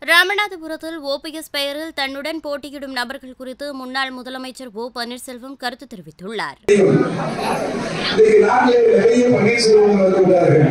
ராமநாதபுரத்தில் ஓபிஎஸ் பெயரில் தன்னுடன் போட்டியிடும் நபர்கள் குறித்து முன்னாள் முதலமைச்சர் ஓ பன்னீர்செல்வம் கருத்து தெரிவித்துள்ளார் இன்னைக்கு நாட்டிலே நிறைய பன்னீர்செல்வம் வந்துள்ளார்கள்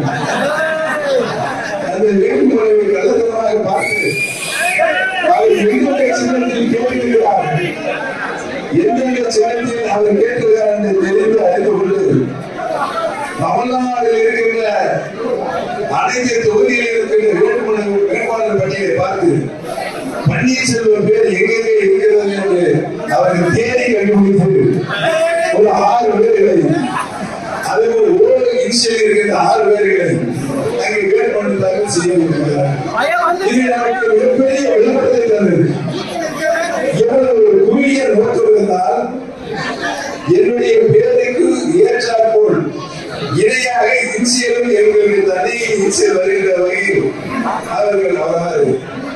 அந்த வேட்புமனுவை கள்ளத்தனமாக பார்த்து அவர் எந்தெந்த சின்னத்தில் கேட்டிருக்கிறார் எந்தெந்த சின்னத்தில் அவர் கேட்டிருக்கிறார் என்று தெரிந்து அறிந்து கொண்டு தமிழ்நாட்டில் இருக்கின்ற அனைத்து தொகுதியில் இருக்கின்ற வேட்புமனு வேட்பாளர் பட்டியலை பார்த்து பன்னீர்செல்வம் பேர் எங்கே இருக்கிறது என்று அவர்கள் தேடி கண்டுபிடித்து ஒரு ஆறு பேர்களை அது ஒரு ஓடு இன்சியல் இருக்கின்ற ஆறு பேர்களை அங்கே வேட்புமனு தாக்கல் செய்யப்பட்டிருக்கிறார் இது நமக்கு மிகப்பெரிய விளக்கத்தை தந்தது எவ்வளவு ஒரு குறுகிய நோக்கம் இருந்தால் என்னுடைய பேருக்கு ஏற்றாற்போல் இணையாக இன்சியலும் எங்களுடைய தனி இன்சியல் வருகின்ற வகையில் அவர்கள் அவராது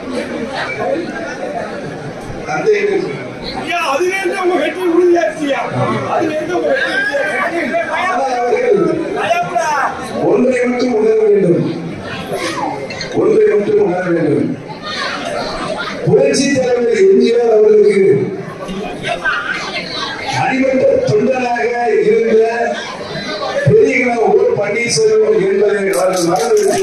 அந்த ஐயா, அதிலிருந்து உங்க வெற்றி உறுதியாச்சுயா. அதிலிருந்து உங்க வெற்றி உறுதியாச்சு. ஆனால் அவர்கள் பயப்படா. ஒன்றை மட்டும் உணர வேண்டும் ஒன்றை மட்டும் உணர வேண்டும் புரட்சி தலைவர் எம்ஜிஆர் அவர்களுக்கு அடிமட்ட தொண்டனாக இருந்த பெரியகன ஓ பன்னீர்செல்வம் என்பதை அவர்கள் மறந்து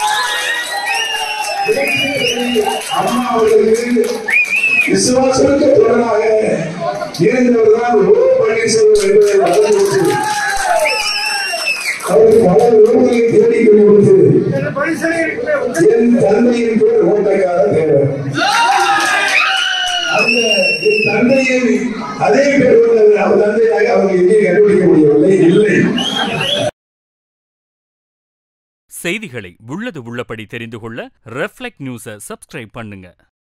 அம்மா அவர்களுக்கு விசுவாசமிக்க தொண்டனாக இருந்தவர் தான் ஓ பன்னீர்செல்வம் என்பதை மறந்து அவர் பல உறவுகளை தேடி கொண்டு இந்த பரிசனை இருக்கிற என் தந்தையின் பேர் ஓட்டக்கார தேவர் அந்த என் தந்தையின் அதே பேர் கொண்ட அவர் தந்தையாக அவர்கள் எங்கேயும் கண்டுபிடிக்க முடியவில்லை இல்லை செய்திகளை உள்ளது உள்ளபடி தெரிந்து கொள்ள ரெஃப்ளெக்ட் நியூஸை சப்ஸ்கிரைப் பண்ணுங்க